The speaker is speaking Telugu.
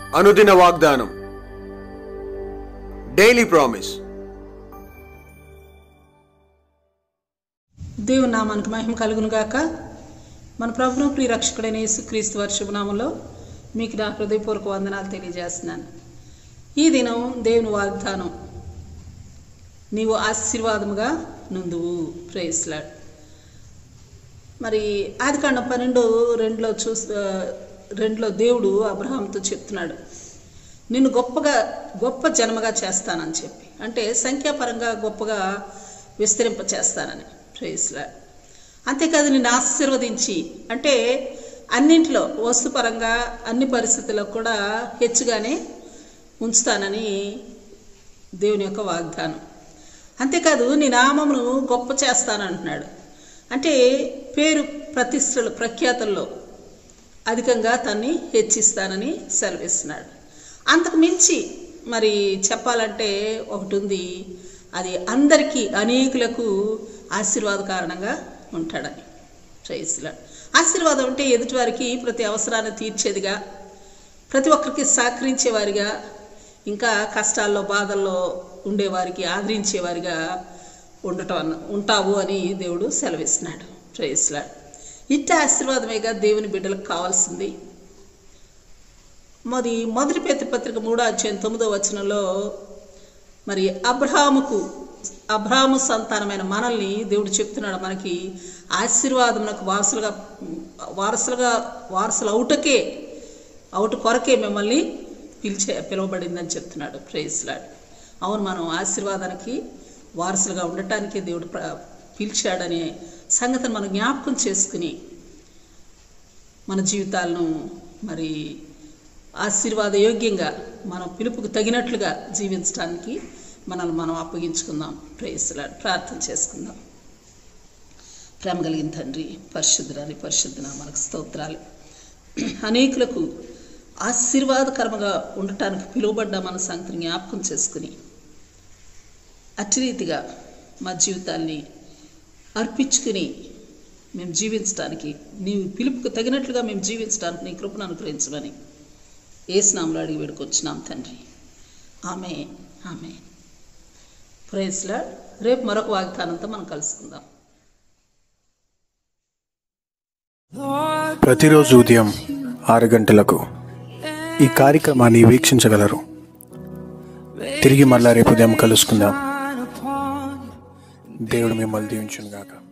అనుదిన వాగ్దానం డైలీ ప్రామిస్ దేవుని నామానికి మహిమ కలుగును గాక మన ప్రభును ప్రియరక్షకుడైన యేసుక్రీస్తు వారి శుభనామంలో మీకు నా హృదయపూర్వక వందనాలు తెలియజేస్తున్నాను ఈ దినం దేవుని వాగ్దానం నీవు ఆశీర్వాదముగా నుందువు ప్రేస్లాడ్ మరి ఆదికాండం పన్నెండు రెండులో చూసి రెండులో దేవుడు అబ్రహాంతో చెప్తున్నాడు నిన్ను గొప్పగా గొప్ప జన్మగా చేస్తానని చెప్పి అంటే సంఖ్యాపరంగా గొప్పగా విస్తరింప చేస్తానని ప్రేస్లా అంతేకాదు నిన్ను ఆశీర్వదించి అంటే అన్నింటిలో వస్తుపరంగా అన్ని పరిస్థితుల్లో కూడా హెచ్చుగానే ఉంచుతానని దేవుని యొక్క వాగ్దానం అంతేకాదు నీ నామమును గొప్ప చేస్తానంటున్నాడు అంటే పేరు ప్రతిష్టలు ప్రఖ్యాతుల్లో అధికంగా తన్ని హెచ్చిస్తానని సెలవిస్తున్నాడు అంతకు మించి మరి చెప్పాలంటే ఒకటి ఉంది అది అందరికీ అనేకులకు ఆశీర్వాద కారణంగా ఉంటాడని ప్రైస్లాడ్ ఆశీర్వాదం అంటే ఎదుటివారికి ప్రతి అవసరాన్ని తీర్చేదిగా ప్రతి ఒక్కరికి సహకరించేవారిగా ఇంకా కష్టాల్లో బాధల్లో ఉండేవారికి ఆదరించేవారిగా ఉండటం అన్న ఉంటావు అని దేవుడు సెలవిస్తున్నాడు ప్రేయస్లాడ్ ఇట్ట ఆశీర్వాదమేగా దేవుని బిడ్డలకు కావాల్సింది మరి మొదటి పేత పత్రిక మూడో అధ్యాయం తొమ్మిదో వచనంలో మరి అబ్రహాముకు అబ్రహాము సంతానమైన మనల్ని దేవుడు చెప్తున్నాడు మనకి ఆశీర్వాదమునకు వారసులుగా వారసులుగా వారసులు అవుటకే అవుట కొరకే మిమ్మల్ని పిలిచే పిలువబడిందని చెప్తున్నాడు ప్రేస్లాడ్ అవును మనం ఆశీర్వాదానికి వారసులుగా ఉండటానికి దేవుడు ప్ర పిలిచాడనే సంగతిని మనం జ్ఞాపకం చేసుకుని మన జీవితాలను మరి ఆశీర్వాద యోగ్యంగా మన పిలుపుకు తగినట్లుగా జీవించడానికి మనల్ని మనం అప్పగించుకుందాం ప్రేయస్లా ప్రార్థన చేసుకుందాం ప్రేమ కలిగిన తండ్రి పరిశుద్ధురాలి పరిశుద్ధన మనకు స్తోత్రాలు అనేకులకు ఆశీర్వాదకరముగా ఉండటానికి పిలువబడ్డ మన సంగతిని జ్ఞాపకం చేసుకుని అట్టి రీతిగా మా జీవితాల్ని అర్పించుకుని మేము జీవించడానికి నీ పిలుపుకు తగినట్లుగా మేము జీవించడానికి నీ కృపను అనుగ్రహించమని ఏసునాంలో అడిగి వేడుకొచ్చినాం తండ్రి ఆమె ఆమె ప్రేస్లా రేపు మరొక వాగ్దానంతో మనం కలుసుకుందాం ప్రతిరోజు ఉదయం ఆరు గంటలకు ఈ కార్యక్రమాన్ని వీక్షించగలరు తిరిగి మళ్ళా రేపు ఉదయం కలుసుకుందాం దేవుడు మిమ్మల్ని దీవించును గాక